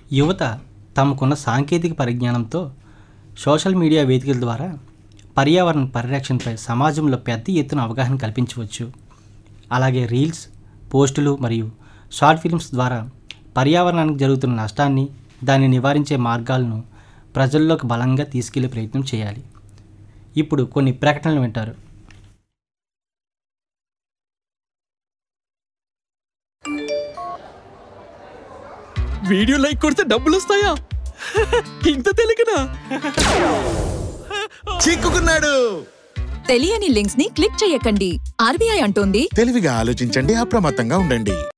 యువత తమకున్న సాంకేతిక పరిజ్ఞానంతో సోషల్ మీడియా వేదికల ద్వారా పర్యావరణ పరిరక్షణపై సమాజంలో పెద్ద ఎత్తున అవగాహన కల్పించవచ్చు అలాగే రీల్స్ పోస్టులు మరియు షార్ట్ ఫిల్మ్స్ ద్వారా పర్యావరణానికి జరుగుతున్న నష్టాన్ని దాన్ని నివారించే మార్గాలను ప్రజల్లోకి బలంగా తీసుకెళ్లే ప్రయత్నం చేయాలి ఇప్పుడు కొన్ని ప్రకటనలు వింటారు వీడియో లైక్ కొడితే డబ్బులు వస్తాయా ఇంత తెలియకనా చిక్కుకున్నాడు తెలియని లింక్స్ ని క్లిక్ చేయకండి ఆర్బీఐ అంటోంది తెలివిగా ఆలోచించండి అప్రమత్తంగా ఉండండి